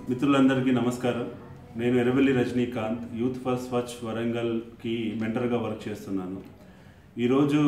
మిత్రులందరికీ నమస్కారం నేను ఎర్రవెల్లి రజనీకాంత్ యూత్ ఫర్ స్వచ్ఛ వరంగల్కి మెంటర్గా వర్క్ చేస్తున్నాను ఈరోజు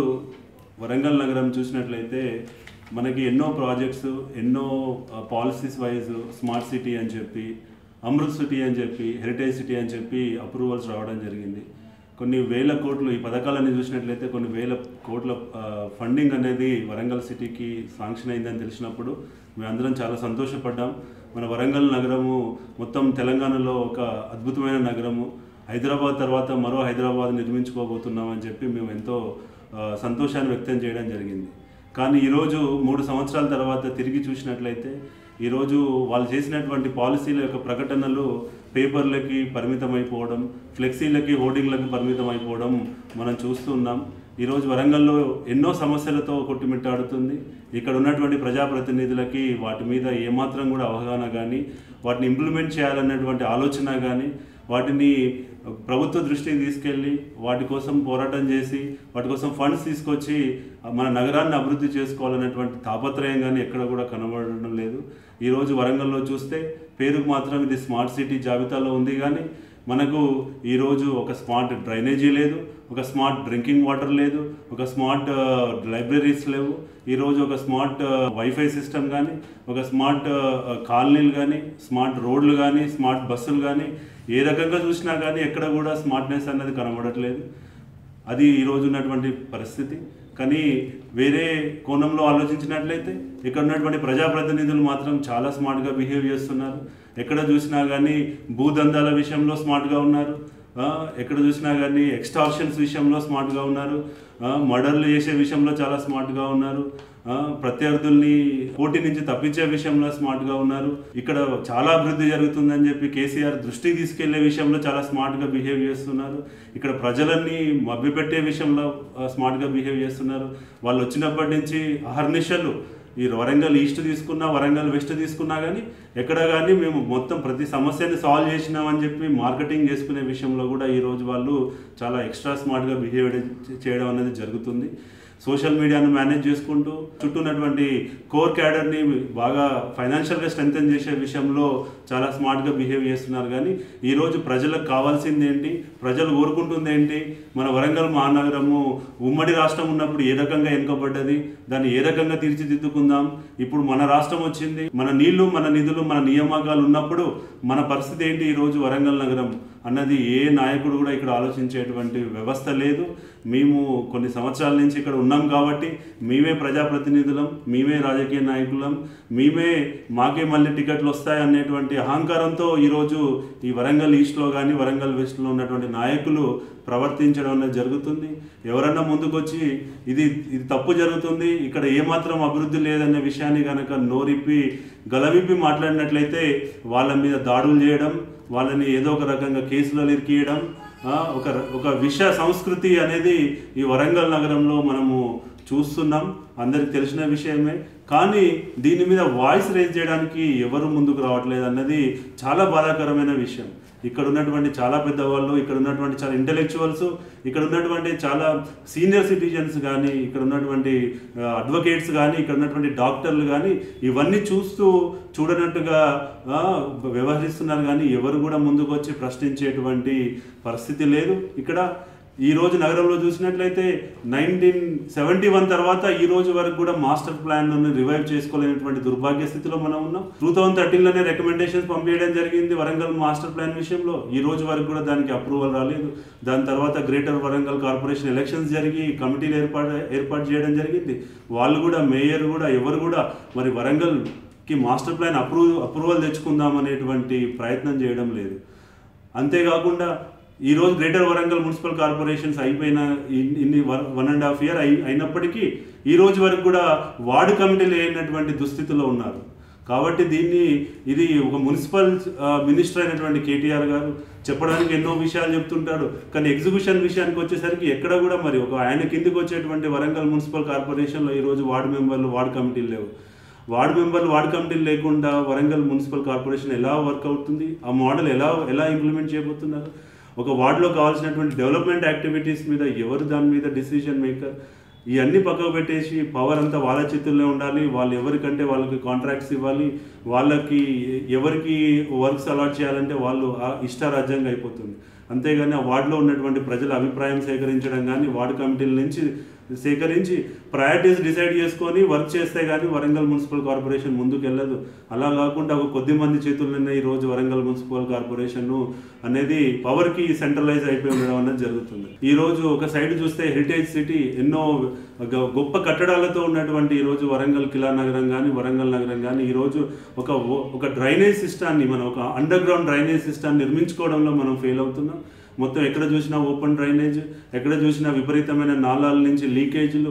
వరంగల్ నగరం చూసినట్లయితే మనకి ఎన్నో ప్రాజెక్ట్స్ ఎన్నో పాలసీస్ వైజ్ స్మార్ట్ సిటీ అని చెప్పి అమృత్ సిటీ అని చెప్పి హెరిటేజ్ సిటీ అని చెప్పి అప్రూవల్స్ రావడం జరిగింది కొన్ని వేల కోట్లు ఈ పథకాలన్నీ చూసినట్లయితే కొన్ని వేల కోట్ల ఆ, ఫండింగ్ అనేది వరంగల్ సిటీకి శాంక్షన్ అయిందని తెలిసినప్పుడు మేమందరం చాలా సంతోషపడ్డాం మన వరంగల్ నగరము మొత్తం తెలంగాణలో ఒక అద్భుతమైన నగరము హైదరాబాద్ తర్వాత మరో హైదరాబాద్ నిర్మించుకోబోతున్నాం అని చెప్పి మేము ఎంతో ఆ, సంతోషాన్ని వ్యక్తం చేయడం జరిగింది కానీ ఈరోజు మూడు సంవత్సరాల తర్వాత తిరిగి చూసినట్లయితే ఈరోజు వాళ్ళు చేసినటువంటి పాలసీల యొక్క ప్రకటనలు పేపర్లకి పరిమితం అయిపోవడం ఫ్లెక్సీలకి హోర్డింగ్లకి పరిమితం అయిపోవడం మనం చూస్తున్నాం ఈరోజు వరంగల్లో ఎన్నో సమస్యలతో కొట్టుమిట్టాడుతుంది ఇక్కడ ఉన్నటువంటి ప్రజాప్రతినిధులకి వాటి మీద ఏమాత్రం కూడా అవగాహన కానీ వాటిని ఇంప్లిమెంట్ చేయాలన్నటువంటి ఆలోచన కానీ వాటిని ప్రభుత్వ దృష్టికి తీసుకెళ్ళి వాటి కోసం పోరాటం చేసి వాటి కోసం ఫండ్స్ తీసుకొచ్చి మన నగరాన్ని అభివృద్ధి చేసుకోవాలన్నటువంటి తాపత్రయం కానీ ఎక్కడ కూడా కనబడడం లేదు ఈరోజు వరంగల్లో చూస్తే పేరుకు మాత్రం ఇది స్మార్ట్ సిటీ జాబితాలో ఉంది కానీ మనకు ఈరోజు ఒక స్మార్ట్ డ్రైనేజీ లేదు ఒక స్మార్ట్ డ్రింకింగ్ వాటర్ లేదు ఒక స్మార్ట్ లైబ్రరీస్ లేవు ఈరోజు ఒక స్మార్ట్ వైఫై సిస్టమ్ కానీ ఒక స్మార్ట్ కాలనీలు కానీ స్మార్ట్ రోడ్లు కానీ స్మార్ట్ బస్సులు కానీ ఏ రకంగా చూసినా కానీ ఎక్కడ కూడా స్మార్ట్నెస్ అనేది కనబడట్లేదు అది ఈరోజు ఉన్నటువంటి పరిస్థితి కానీ వేరే కోణంలో ఆలోచించినట్లయితే ఇక్కడ ఉన్నటువంటి ప్రజాప్రతినిధులు మాత్రం చాలా స్మార్ట్గా బిహేవ్ చేస్తున్నారు ఎక్కడ చూసినా కానీ భూదందాల విషయంలో స్మార్ట్గా ఉన్నారు ఆ, ఎక్కడ చూసినా కానీ ఎక్స్టార్షన్స్ విషయంలో స్మార్ట్గా ఉన్నారు ఆ, మర్డర్లు చేసే విషయంలో చాలా స్మార్ట్గా ఉన్నారు ఆ, ప్రత్యర్థుల్ని పోటీ నుంచి తప్పించే విషయంలో స్మార్ట్గా ఉన్నారు ఇక్కడ చాలా అభివృద్ధి జరుగుతుందని చెప్పి కేసీఆర్ దృష్టికి తీసుకెళ్లే విషయంలో చాలా స్మార్ట్గా బిహేవ్ చేస్తున్నారు ఇక్కడ ప్రజలన్నీ మభ్యపెట్టే విషయంలో ఆ, స్మార్ట్గా బిహేవ్ చేస్తున్నారు వాళ్ళు వచ్చినప్పటి నుంచి అహర్నిశలు ఈ వరంగల్ ఈస్ట్ తీసుకున్నా వరంగల్ వెస్ట్ తీసుకున్నా కానీ ఎక్కడ కానీ మేము మొత్తం ప్రతి సమస్యని సాల్వ్ చేసినామని చెప్పి మార్కెటింగ్ చేసుకునే విషయంలో కూడా ఈరోజు వాళ్ళు చాలా ఎక్స్ట్రా స్మార్ట్గా బిహేవ్ చేయడం అనేది జరుగుతుంది సోషల్ మీడియాను మేనేజ్ చేసుకుంటూ చుట్టూ ఉన్నటువంటి కోర్ క్యాడర్ని బాగా ఫైనాన్షియల్గా స్ట్రెంగ్తన్ చేసే విషయంలో చాలా స్మార్ట్గా బిహేవ్ చేస్తున్నారు కానీ ఈరోజు ప్రజలకు కావాల్సింది ఏంటి ప్రజలు కోరుకుంటుంది ఏంటి మన వరంగల్ మహానగరము ఉమ్మడి రాష్ట్రం ఉన్నప్పుడు ఏ రకంగా వెనుకబడ్డది దాన్ని ఏ రకంగా తీర్చిదిద్దుకుందాం ఇప్పుడు మన రాష్ట్రం వచ్చింది మన నీళ్లు మన నిధులు మన నియామకాలు ఉన్నప్పుడు మన పరిస్థితి ఏంటి ఈరోజు వరంగల్ నగరం అన్నది ఏ నాయకుడు కూడా ఇక్కడ ఆలోచించేటువంటి వ్యవస్థ లేదు మేము కొన్ని సంవత్సరాల నుంచి ఇక్కడ ఉన్నాం కాబట్టి మేమే ప్రజాప్రతినిధులం మేమే రాజకీయ నాయకులం మేమే మాకే మళ్ళీ టికెట్లు వస్తాయి అనేటువంటి అహంకారంతో ఈరోజు ఈ వరంగల్ ఈస్ట్లో కానీ వరంగల్ వెస్ట్లో ఉన్నటువంటి నాయకులు ప్రవర్తించడం అనేది జరుగుతుంది ఎవరన్నా ముందుకొచ్చి ఇది ఇది తప్పు జరుగుతుంది ఇక్కడ ఏమాత్రం అభివృద్ధి లేదనే విషయాన్ని కనుక నోరిప్పి గలవిప్పి మాట్లాడినట్లయితే వాళ్ళ మీద దాడులు చేయడం వాళ్ళని ఏదో ఒక రకంగా కేసులలో ఇరికియడం ఆ, ఒక ఒక విష సంస్కృతి అనేది ఈ వరంగల్ నగరంలో మనము చూస్తున్నాం అందరికి తెలిసిన విషయమే కానీ దీని మీద వాయిస్ రేజ్ చేయడానికి ఎవరు ముందుకు రావట్లేదు అన్నది చాలా బాధాకరమైన విషయం ఇక్కడ ఉన్నటువంటి చాలా పెద్దవాళ్ళు ఇక్కడ ఉన్నటువంటి చాలా ఇంటలెక్చువల్స్ ఇక్కడ ఉన్నటువంటి చాలా సీనియర్ సిటిజన్స్ కానీ ఇక్కడ ఉన్నటువంటి అడ్వకేట్స్ కానీ ఇక్కడ ఉన్నటువంటి డాక్టర్లు కానీ ఇవన్నీ చూస్తూ చూడనట్టుగా ఆ, వ్యవహరిస్తున్నారు కానీ ఎవరు కూడా ముందుకు వచ్చి ప్రశ్నించేటువంటి పరిస్థితి లేదు ఇక్కడ ఈ రోజు నగరంలో చూసినట్లయితే నైన్టీన్ సెవెంటీ వన్ తర్వాత ఈ రోజు వరకు కూడా మాస్టర్ ప్లాన్ రివైవ్ చేసుకోలేనటువంటి దుర్భాగ్య స్థితిలో మనం ఉన్నాం టూ థౌసండ్ థర్టీన్లోనే రికమెండేషన్స్ పంపించడం జరిగింది వరంగల్ మాస్టర్ ప్లాన్ విషయంలో ఈ రోజు వరకు కూడా దానికి అప్రూవల్ రాలేదు దాని తర్వాత గ్రేటర్ వరంగల్ కార్పొరేషన్ ఎలక్షన్స్ జరిగి కమిటీలు ఏర్పాటు ఏర్పాటు చేయడం జరిగింది వాళ్ళు కూడా మేయర్ కూడా ఎవరు కూడా మరి వరంగల్ కి మాస్టర్ ప్లాన్ అప్రూవ్ అప్రూవల్ తెచ్చుకుందాం అనేటువంటి ప్రయత్నం చేయడం లేదు అంతేకాకుండా ఈ రోజు గ్రేటర్ వరంగల్ మున్సిపల్ కార్పొరేషన్స్ అయిపోయిన ఇన్- ఇన్ని వన్ అండ్ హాఫ్ ఇయర్ అయి అయినప్పటికీ ఈ రోజు వరకు కూడా వార్డు కమిటీలు అయినటువంటి దుస్థితిలో ఉన్నారు కాబట్టి దీన్ని ఇది ఒక మున్సిపల్ ఆ, మినిస్టర్ అయినటువంటి కేటీఆర్ గారు చెప్పడానికి ఎన్నో విషయాలు చెప్తుంటాడు కానీ ఎగ్జిక్యూషన్ విషయానికి వచ్చేసరికి ఎక్కడ కూడా మరి ఒక ఆయన కిందికి వచ్చేటువంటి వరంగల్ మున్సిపల్ కార్పొరేషన్లో ఈరోజు వార్డు మెంబర్లు వార్డు కమిటీలు లేవు వార్డు మెంబర్లు వార్డు కమిటీలు లేకుండా వరంగల్ మున్సిపల్ కార్పొరేషన్ ఎలా వర్క్ అవుతుంది ఆ మోడల్ ఎలా ఎలా ఇంప్లిమెంట్ చేయబోతున్నారు ఒక వార్డులో కావాల్సినటువంటి డెవలప్మెంట్ యాక్టివిటీస్ మీద ఎవరు దాని మీద డిసిజన్ మేకర్ ఇవన్నీ పక్కకు పెట్టేసి పవర్ అంతా వాళ్ళ చేతుల్లో ఉండాలి వాళ్ళు ఎవరికంటే వాళ్ళకి కాంట్రాక్ట్స్ ఇవ్వాలి వాళ్ళకి ఎవరికి వర్క్స్ అలాట్ చేయాలంటే వాళ్ళు ఆ ఇష్టారాజ్యంగా అయిపోతుంది అంతేగాని ఆ వార్డులో ఉన్నటువంటి ప్రజల అభిప్రాయం సేకరించడం కానీ వార్డు కమిటీల నుంచి సేకరించి ప్రయారిటీస్ డిసైడ్ చేసుకొని వర్క్ చేస్తే కానీ వరంగల్ మున్సిపల్ కార్పొరేషన్ ముందుకు వెళ్ళదు అలా కాకుండా ఒక కొద్ది మంది చేతుల్లోనే ఈ రోజు వరంగల్ మున్సిపల్ కార్పొరేషన్ అనేది పవర్కి సెంట్రలైజ్ అయిపోయి ఉండడం అనేది జరుగుతుంది ఈ రోజు ఒక సైడ్ చూస్తే హెరిటేజ్ సిటీ ఎన్నో గ- గొప్ప కట్టడాలతో ఉన్నటువంటి ఈ రోజు వరంగల్ కిలా నగరం కానీ వరంగల్ నగరం కానీ ఈ రోజు ఒక ఒక డ్రైనేజ్ సిస్టాన్ని మనం ఒక అండర్ గ్రౌండ్ డ్రైనేజ్ సిస్టాన్ని నిర్మించుకోవడంలో మనం ఫెయిల్ అవుతున్నాం మొత్తం ఎక్కడ చూసినా ఓపెన్ డ్రైనేజ్ ఎక్కడ చూసినా విపరీతమైన నాళాల నుంచి లీకేజీలు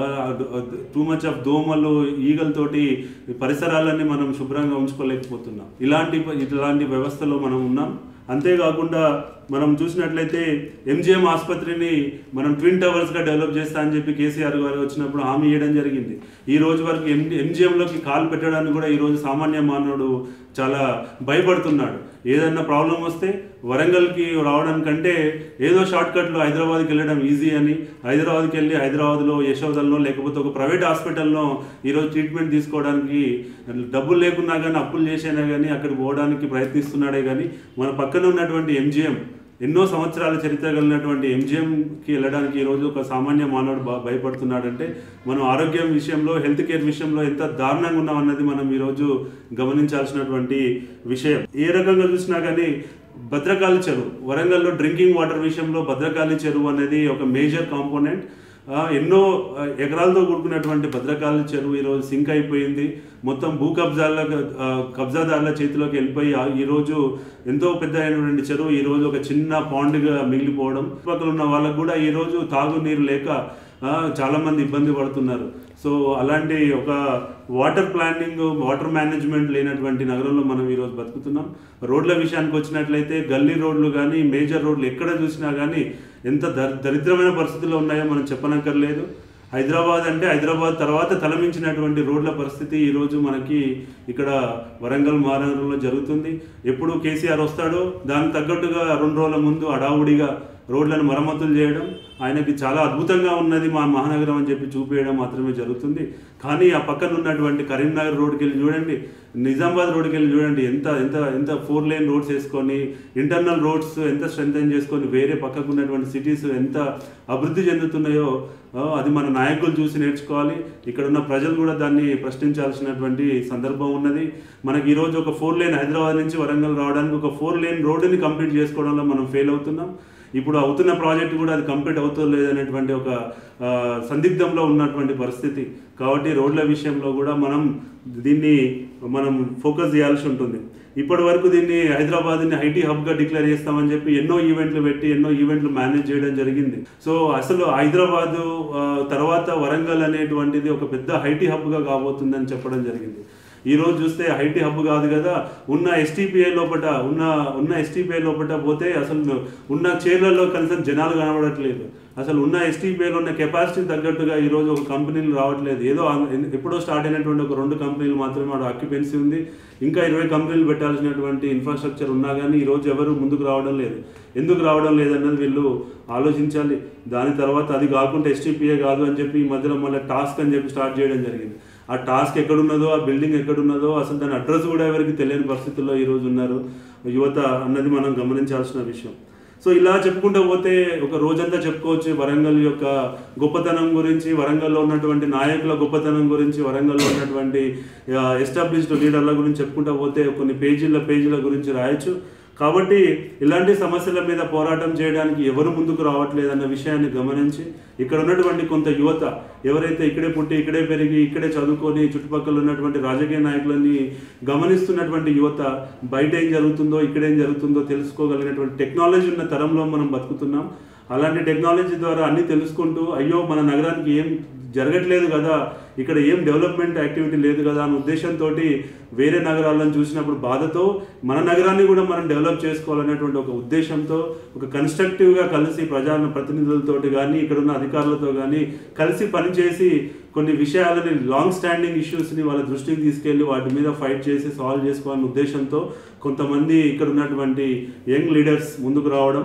టూ మచ్ ఆఫ్ దోమలు ఈగలతోటి పరిసరాలన్నీ మనం శుభ్రంగా ఉంచుకోలేకపోతున్నాం ఇలాంటి ఇలాంటి వ్యవస్థలో మనం ఉన్నాం అంతేకాకుండా మనం చూసినట్లయితే ఎంజిఎం ఆసుపత్రిని మనం ట్విన్ టవర్స్గా డెవలప్ చేస్తా అని చెప్పి కేసీఆర్ గారు వచ్చినప్పుడు హామీ ఇవ్వడం జరిగింది ఈ రోజు వరకు ఎం ఎంజిఎంలోకి కాలు పెట్టడానికి కూడా ఈరోజు సామాన్య మానవుడు చాలా భయపడుతున్నాడు ఏదన్నా ప్రాబ్లం వస్తే వరంగల్కి రావడానికంటే ఏదో షార్ట్ కట్లో హైదరాబాద్కి వెళ్ళడం ఈజీ అని హైదరాబాద్కి వెళ్ళి హైదరాబాద్లో యశోదల్లో లేకపోతే ఒక ప్రైవేట్ హాస్పిటల్లో ఈరోజు ట్రీట్మెంట్ తీసుకోవడానికి డబ్బులు లేకున్నా కానీ అప్పులు చేసైనా కానీ అక్కడికి పోవడానికి ప్రయత్నిస్తున్నాడే కానీ మన పక్కన ఉన్నటువంటి ఎంజిఎం ఎన్నో సంవత్సరాల చరిత్ర కలిగినటువంటి ఎంజిఎంకి వెళ్ళడానికి ఈరోజు ఒక సామాన్య మానవుడు బా భయపడుతున్నాడంటే మనం ఆరోగ్యం విషయంలో హెల్త్ కేర్ విషయంలో ఎంత దారుణంగా ఉన్నాం అన్నది మనం ఈరోజు గమనించాల్సినటువంటి విషయం ఏ రకంగా చూసినా కానీ భద్రకాళి చెరువు వరంగల్లో డ్రింకింగ్ వాటర్ విషయంలో భద్రకాళి చెరువు అనేది ఒక మేజర్ కాంపోనెంట్ ఆ, ఎన్నో ఆ, ఎకరాలతో కూడుకున్నటువంటి భద్రకాళి చెరువు ఈరోజు సింక్ అయిపోయింది మొత్తం భూ కబ్జాల ఆ, కబ్జాదారుల చేతిలోకి వెళ్ళిపోయి ఆ, ఈరోజు ఎంతో పెద్ద అయినటువంటి చెరువు ఈరోజు ఒక చిన్న పాండ్గా మిగిలిపోవడం చుట్టుపక్కల ఉన్న వాళ్ళకు కూడా ఈరోజు తాగునీరు లేక ఆ, చాలా మంది ఇబ్బంది పడుతున్నారు సో అలాంటి ఒక వాటర్ ప్లానింగ్ వాటర్ మేనేజ్మెంట్ లేనటువంటి నగరంలో మనం ఈరోజు బతుకుతున్నాం రోడ్ల విషయానికి వచ్చినట్లయితే గల్లీ రోడ్లు కానీ మేజర్ రోడ్లు ఎక్కడ చూసినా కానీ ఎంత దర్ దరిద్రమైన పరిస్థితుల్లో ఉన్నాయో మనం చెప్పనక్కర్లేదు హైదరాబాద్ అంటే హైదరాబాద్ తర్వాత తలమించినటువంటి రోడ్ల పరిస్థితి ఈరోజు మనకి ఇక్కడ వరంగల్ మహానగరంలో జరుగుతుంది ఎప్పుడు కేసీఆర్ వస్తాడో దానికి తగ్గట్టుగా రెండు రోజుల ముందు అడావుడిగా రోడ్లను మరమ్మతులు చేయడం ఆయనకి చాలా అద్భుతంగా ఉన్నది మా మహానగరం అని చెప్పి చూపించడం మాత్రమే జరుగుతుంది కానీ ఆ పక్కన ఉన్నటువంటి కరీంనగర్ రోడ్కి వెళ్ళి చూడండి నిజామాబాద్ రోడ్కి వెళ్ళి చూడండి ఎంత ఎంత ఎంత ఫోర్ లేన్ రోడ్స్ వేసుకొని ఇంటర్నల్ రోడ్స్ ఎంత స్ట్రెంగ్ చేసుకొని వేరే పక్కకు ఉన్నటువంటి సిటీస్ ఎంత అభివృద్ధి చెందుతున్నాయో ఆ, అది మన నాయకులు చూసి నేర్చుకోవాలి ఇక్కడ ఉన్న ప్రజలు కూడా దాన్ని ప్రశ్నించాల్సినటువంటి సందర్భం ఉన్నది మనకి ఈరోజు ఒక ఫోర్ లేన్ హైదరాబాద్ నుంచి వరంగల్ రావడానికి ఒక ఫోర్ లేన్ రోడ్డుని కంప్లీట్ చేసుకోవడంలో మనం ఫెయిల్ అవుతున్నాం ఇప్పుడు అవుతున్న ప్రాజెక్ట్ కూడా అది కంప్లీట్ అవుతుందో లేదనేటువంటి ఒక ఆ, సందిగ్ధంలో ఉన్నటువంటి పరిస్థితి కాబట్టి రోడ్ల విషయంలో కూడా మనం దీన్ని మనం ఫోకస్ చేయాల్సి ఉంటుంది ఇప్పటి వరకు దీన్ని హైదరాబాద్ని ఐటీ హబ్గా డిక్లేర్ చేస్తామని చెప్పి ఎన్నో ఈవెంట్లు పెట్టి ఎన్నో ఈవెంట్లు మేనేజ్ చేయడం జరిగింది సో అసలు హైదరాబాదు ఆ, తర్వాత వరంగల్ అనేటువంటిది ఒక పెద్ద ఐటీ హబ్గా కాబోతుందని చెప్పడం జరిగింది ఈ రోజు చూస్తే ఐటీ హబ్ కాదు కదా ఉన్న ఎస్టీపీఐ లోపల ఉన్న ఉన్న ఎస్టీపీఐ లోపల పోతే అసలు ఉన్న చైర్లలో కనీసం జనాలు కనబడట్లేదు అసలు ఉన్న ఎస్టీపీఐలో ఉన్న కెపాసిటీ తగ్గట్టుగా ఈ రోజు ఒక కంపెనీలు రావట్లేదు ఏదో ఆ- ఎప్పుడో స్టార్ట్ అయినటువంటి ఒక రెండు కంపెనీలు మాత్రమే ఆడ ఆక్యుపెన్సీ ఉంది ఇంకా ఇరవై కంపెనీలు పెట్టాల్సినటువంటి ఇన్ఫ్రాస్ట్రక్చర్ ఉన్నా కానీ ఈ రోజు ఎవరు ముందుకు రావడం లేదు ఎందుకు రావడం లేదన్నది వీళ్ళు ఆలోచించాలి దాని తర్వాత అది కాకుండా ఎస్టీపీఏ కాదు అని చెప్పి ఈ మధ్యలో మళ్ళీ టాస్క్ అని చెప్పి స్టార్ట్ చేయడం జరిగింది ఆ టాస్క్ ఎక్కడున్నదో ఆ బిల్డింగ్ ఎక్కడున్నదో అసలు దాని అడ్రస్ కూడా ఎవరికి తెలియని పరిస్థితుల్లో ఈరోజు ఉన్నారు యువత అన్నది మనం గమనించాల్సిన విషయం సో ఇలా చెప్పుకుంటూ పోతే ఒక రోజంతా చెప్పుకోవచ్చు వరంగల్ యొక్క గొప్పతనం గురించి వరంగల్లో ఉన్నటువంటి నాయకుల గొప్పతనం గురించి వరంగల్లో ఉన్నటువంటి ఎస్టాబ్లిష్డ్ లీడర్ల గురించి చెప్పుకుంటూ పోతే కొన్ని పేజీల పేజీల గురించి రాయొచ్చు కాబట్టి ఇలాంటి సమస్యల మీద పోరాటం చేయడానికి ఎవరు ముందుకు రావట్లేదన్న విషయాన్ని గమనించి ఇక్కడ ఉన్నటువంటి కొంత యువత ఎవరైతే ఇక్కడే పుట్టి ఇక్కడే పెరిగి ఇక్కడే చదువుకొని చుట్టుపక్కల ఉన్నటువంటి రాజకీయ నాయకులని గమనిస్తున్నటువంటి యువత బయట ఏం జరుగుతుందో ఇక్కడ ఏం జరుగుతుందో తెలుసుకోగలిగినటువంటి టెక్నాలజీ ఉన్న తరంలో మనం బతుకుతున్నాం అలాంటి టెక్నాలజీ ద్వారా అన్ని తెలుసుకుంటూ అయ్యో మన నగరానికి ఏం జరగట్లేదు కదా ఇక్కడ ఏం డెవలప్మెంట్ యాక్టివిటీ లేదు కదా అనే ఉద్దేశంతో వేరే నగరాలను చూసినప్పుడు బాధతో మన నగరాన్ని కూడా మనం డెవలప్ చేసుకోవాలనేటువంటి ఒక ఉద్దేశంతో ఒక కన్స్ట్రక్టివ్గా కలిసి ప్రజా ప్రతినిధులతోటి కానీ ఇక్కడ ఉన్న అధికారులతో కానీ కలిసి పనిచేసి కొన్ని విషయాలని లాంగ్ స్టాండింగ్ ఇష్యూస్ని వాళ్ళ దృష్టికి తీసుకెళ్ళి వాటి మీద ఫైట్ చేసి సాల్వ్ చేసుకోవాలనే ఉద్దేశంతో కొంతమంది ఇక్కడ ఉన్నటువంటి యంగ్ లీడర్స్ ముందుకు రావడం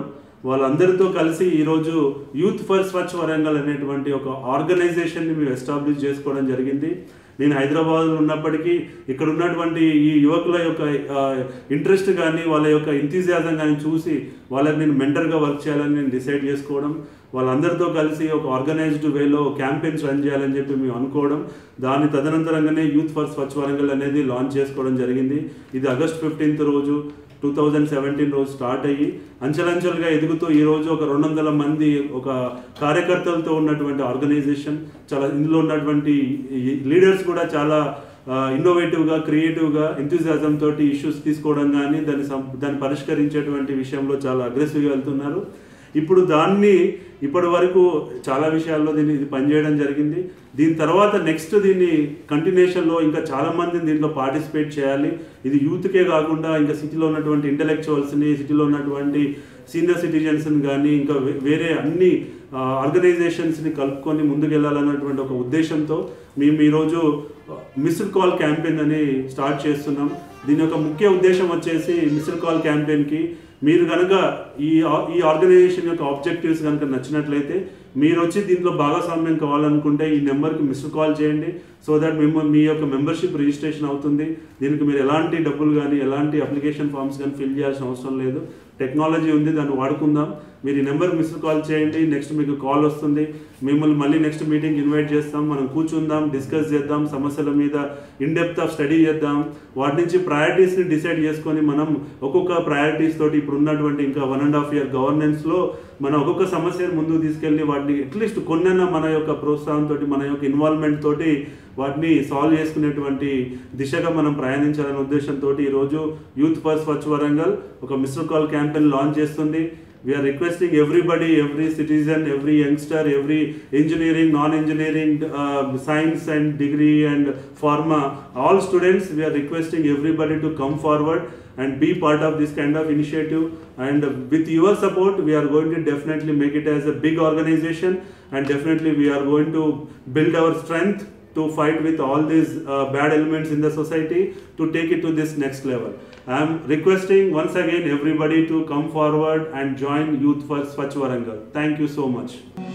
వాళ్ళందరితో కలిసి ఈరోజు యూత్ ఫర్ స్వచ్ఛ వరంగల్ అనేటువంటి ఒక ఆర్గనైజేషన్ని మేము ఎస్టాబ్లిష్ చేసుకోవడం జరిగింది నేను హైదరాబాద్లో ఉన్నప్పటికీ ఇక్కడ ఉన్నటువంటి ఈ యువకుల యొక్క ఇంట్రెస్ట్ కానీ వాళ్ళ యొక్క ఇంతిజాజం కానీ చూసి వాళ్ళకి నేను మెంటర్గా వర్క్ చేయాలని నేను డిసైడ్ చేసుకోవడం వాళ్ళందరితో కలిసి ఒక ఆర్గనైజ్డ్ వేలో క్యాంపెయిన్స్ రన్ చేయాలని చెప్పి మేము అనుకోవడం దాని తదనంతరంగానే యూత్ ఫర్ స్వచ్ఛ వరంగల్ అనేది లాంచ్ చేసుకోవడం జరిగింది ఇది ఆగస్ట్ ఫిఫ్టీన్త్ రోజు టూ థౌజండ్ సెవెంటీన్ రోజు స్టార్ట్ అయ్యి అంచెలంచెలుగా ఎదుగుతూ ఈ రోజు ఒక రెండు వందల మంది ఒక కార్యకర్తలతో ఉన్నటువంటి ఆర్గనైజేషన్ చాలా ఇందులో ఉన్నటువంటి లీడర్స్ కూడా చాలా ఇన్నోవేటివ్గా క్రియేటివ్గా ఎంతూజియాజం తోటి ఇష్యూస్ తీసుకోవడం కానీ దాన్ని సం- దాన్ని పరిష్కరించేటువంటి విషయంలో చాలా అగ్రెసివ్గా వెళ్తున్నారు ఇప్పుడు దాన్ని ఇప్పటి వరకు చాలా విషయాల్లో దీన్ని ఇది పనిచేయడం జరిగింది దీని తర్వాత నెక్స్ట్ దీన్ని కంటిన్యూషన్లో ఇంకా చాలా మందిని దీంట్లో పార్టిసిపేట్ చేయాలి ఇది యూత్కే కాకుండా ఇంకా సిటీలో ఉన్నటువంటి ఇంటలెక్చువల్స్ని సిటీలో ఉన్నటువంటి సీనియర్ సిటిజన్స్ని కానీ ఇంకా వే- వేరే అన్ని ఆర్గనైజేషన్స్ని కలుపుకొని ముందుకెళ్ళాలన్నటువంటి ఒక ఉద్దేశంతో మేము ఈరోజు మిస్డ్ కాల్ క్యాంపెయిన్ అని స్టార్ట్ చేస్తున్నాం దీని యొక్క ముఖ్య ఉద్దేశం వచ్చేసి మిస్డ్ కాల్ క్యాంపెయిన్కి మీరు కనుక ఈ ఆ- ఈ ఆర్గనైజేషన్ యొక్క ఆబ్జెక్టివ్స్ కనుక నచ్చినట్లయితే మీరు వచ్చి దీంట్లో భాగస్వామ్యం కావాలనుకుంటే ఈ నెంబర్కి మిస్డ్ కాల్ చేయండి సో దట్ మేము మీ యొక్క మెంబర్షిప్ రిజిస్ట్రేషన్ అవుతుంది దీనికి మీరు ఎలాంటి డబ్బులు కానీ ఎలాంటి అప్లికేషన్ ఫామ్స్ కానీ ఫిల్ చేయాల్సిన అవసరం లేదు టెక్నాలజీ ఉంది దాన్ని వాడుకుందాం మీరు ఈ నెంబర్ మిస్డ్ కాల్ చేయండి నెక్స్ట్ మీకు కాల్ వస్తుంది మిమ్మల్ని మళ్ళీ నెక్స్ట్ మీటింగ్ ఇన్వైట్ చేస్తాం మనం కూర్చుందాం డిస్కస్ చేద్దాం సమస్యల మీద ఇన్ డెప్త్ ఆఫ్ స్టడీ చేద్దాం వాటి నుంచి ప్రయారిటీస్ని డిసైడ్ చేసుకొని మనం ఒక్కొక్క ప్రయారిటీస్ తోటి ఇప్పుడు ఉన్నటువంటి ఇంకా వన్ అండ్ హాఫ్ ఇయర్ గవర్నెన్స్లో మనం ఒక్కొక్క సమస్యను ముందుకు తీసుకెళ్ళి వాటిని అట్లీస్ట్ కొన్నైనా మన యొక్క ప్రోత్సాహంతో మన యొక్క ఇన్వాల్వ్మెంట్ తోటి వాటిని సాల్వ్ చేసుకునేటువంటి దిశగా మనం ప్రయాణించాలనే ఉద్దేశంతో ఈరోజు యూత్ ఫర్ స్వచ్ఛ వరంగల్ ఒక మిస్టర్ కాల్ క్యాంపెయిన్ లాంచ్ చేస్తుంది we are requesting everybody every citizen every youngster every engineering non engineering science and degree and pharma all students we are requesting everybody to come forward and be part of this kind of initiative and with your support we are going to definitely make it as a big organization and definitely we are going to build our strength to fight with all these uh, bad elements in the society to take it to this next level i am requesting once again everybody to come forward and join youth for swachh warangal thank you so much